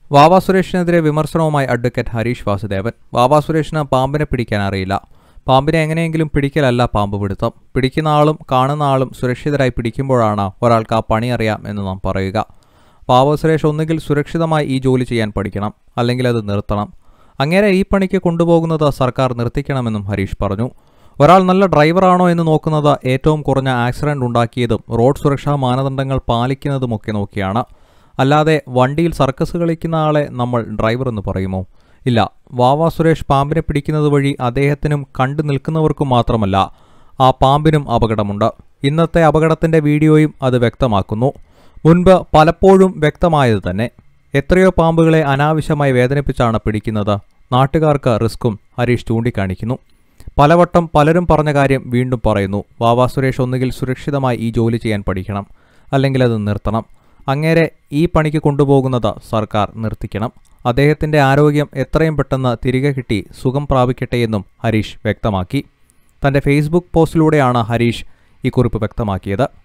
വാവാ സുരേഷിനെതിരെ വിമർശനവുമായി അഡ്വക്കേറ്റ് ഹരീഷ് വാസുദേവൻ വാവാ സുരേഷിന് പാമ്പിനെ പിടിക്കാൻ അറിയില്ല പാമ്പിനെ എങ്ങനെയെങ്കിലും പിടിക്കലല്ല പാമ്പ് പിടുത്തം പിടിക്കുന്ന ആളും കാണുന്ന ആളും സുരക്ഷിതരായി പിടിക്കുമ്പോഴാണ് ഒരാൾക്ക് ആ പണി അറിയാം എന്ന് നാം പറയുക വാവ സുരേഷ് ഒന്നുകിൽ സുരക്ഷിതമായി ഈ ജോലി ചെയ്യാൻ പഠിക്കണം അല്ലെങ്കിൽ അത് നിർത്തണം അങ്ങേരെ ഈ പണിക്ക് കൊണ്ടുപോകുന്നത് സർക്കാർ നിർത്തിക്കണമെന്നും ഹരീഷ് പറഞ്ഞു ഒരാൾ നല്ല ഡ്രൈവറാണോ എന്ന് നോക്കുന്നത് ഏറ്റവും കുറഞ്ഞ ആക്സിഡന്റ് ഉണ്ടാക്കിയതും റോഡ് സുരക്ഷാ മാനദണ്ഡങ്ങൾ പാലിക്കുന്നതുമൊക്കെ നോക്കിയാണ് അല്ലാതെ വണ്ടിയിൽ സർക്കസ് കളിക്കുന്ന ആളെ നമ്മൾ ഡ്രൈവർ എന്ന് പറയുമോ ഇല്ല വാവ സുരേഷ് പാമ്പിനെ പിടിക്കുന്നത് വഴി അദ്ദേഹത്തിനും കണ്ടു നിൽക്കുന്നവർക്കും മാത്രമല്ല ആ പാമ്പിനും അപകടമുണ്ട് ഇന്നത്തെ അപകടത്തിന്റെ വീഡിയോയും അത് വ്യക്തമാക്കുന്നു മുൻപ് പലപ്പോഴും വ്യക്തമായത് തന്നെ എത്രയോ പാമ്പുകളെ അനാവശ്യമായി വേദനിപ്പിച്ചാണ് പിടിക്കുന്നത് നാട്ടുകാർക്ക് റിസ്ക്കും ഹരീഷ് ചൂണ്ടിക്കാണിക്കുന്നു പലവട്ടം പലരും പറഞ്ഞ കാര്യം വീണ്ടും പറയുന്നു വാവാ സുരേഷ് ഒന്നുകിൽ സുരക്ഷിതമായി ഈ ജോലി ചെയ്യാൻ പഠിക്കണം അല്ലെങ്കിൽ അത് നിർത്തണം അങ്ങേരെ ഈ പണിക്ക് കൊണ്ടുപോകുന്നത് സർക്കാർ നിർത്തിക്കണം അദ്ദേഹത്തിന്റെ ആരോഗ്യം എത്രയും പെട്ടെന്ന് തിരികെ കിട്ടി സുഖം പ്രാപിക്കട്ടെയെന്നും ഹരീഷ് വ്യക്തമാക്കി തന്റെ ഫേസ്ബുക്ക് പോസ്റ്റിലൂടെയാണ് ഹരീഷ് ഈ കുറിപ്പ് വ്യക്തമാക്കിയത്